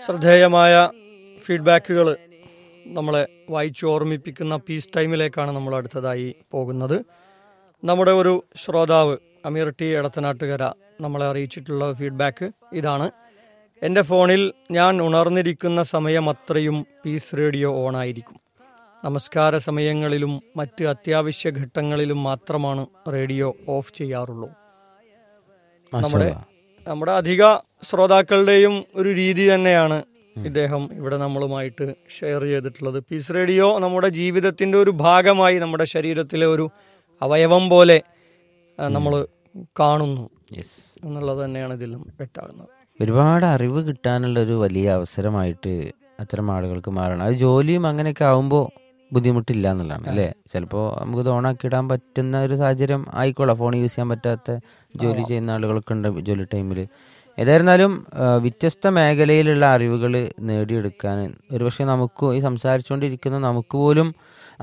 ശ്രദ്ധേയമായ ഫീഡ്ബാക്കുകൾ നമ്മളെ വായിച്ചു ഓർമ്മിപ്പിക്കുന്ന പീസ് ടൈമിലേക്കാണ് നമ്മൾ അടുത്തതായി പോകുന്നത് നമ്മുടെ ഒരു ശ്രോതാവ് അമീർ ടി എടത്തനാട്ടുകര നമ്മളെ അറിയിച്ചിട്ടുള്ള ഫീഡ്ബാക്ക് ഇതാണ് എൻ്റെ ഫോണിൽ ഞാൻ ഉണർന്നിരിക്കുന്ന സമയം അത്രയും പീസ് റേഡിയോ ഓണായിരിക്കും നമസ്കാര സമയങ്ങളിലും മറ്റ് അത്യാവശ്യ ഘട്ടങ്ങളിലും മാത്രമാണ് റേഡിയോ ഓഫ് ചെയ്യാറുള്ളൂ നമ്മുടെ നമ്മുടെ അധിക ശ്രോതാക്കളുടെയും ഒരു രീതി തന്നെയാണ് ഇദ്ദേഹം ഇവിടെ നമ്മളുമായിട്ട് ഷെയർ ചെയ്തിട്ടുള്ളത് പീസ് റേഡിയോ നമ്മുടെ ജീവിതത്തിന്റെ ഒരു ഭാഗമായി നമ്മുടെ ശരീരത്തിലെ ഒരു അവയവം പോലെ നമ്മൾ കാണുന്നു യെസ് എന്നുള്ളത് തന്നെയാണ് ഇതിലും വ്യക്തമാകുന്നത് ഒരുപാട് അറിവ് കിട്ടാനുള്ള ഒരു വലിയ അവസരമായിട്ട് അത്തരം ആളുകൾക്ക് മാറണം അത് ജോലിയും അങ്ങനെയൊക്കെ ആവുമ്പോൾ ബുദ്ധിമുട്ടില്ല എന്നുള്ളതാണ് അല്ലേ ചിലപ്പോൾ നമുക്ക് ഇത് ഓണാക്കി ഇടാൻ പറ്റുന്ന ഒരു സാഹചര്യം ആയിക്കോളാം ഫോൺ യൂസ് ചെയ്യാൻ പറ്റാത്ത ജോലി ചെയ്യുന്ന ആളുകളൊക്കെ ഉണ്ട് ജോലി ടൈമിൽ ഏതായിരുന്നാലും ആ, വ്യത്യസ്ത മേഖലയിലുള്ള അറിവുകൾ നേടിയെടുക്കാൻ ഒരുപക്ഷെ നമുക്കും ഈ സംസാരിച്ചുകൊണ്ടിരിക്കുന്ന നമുക്ക് പോലും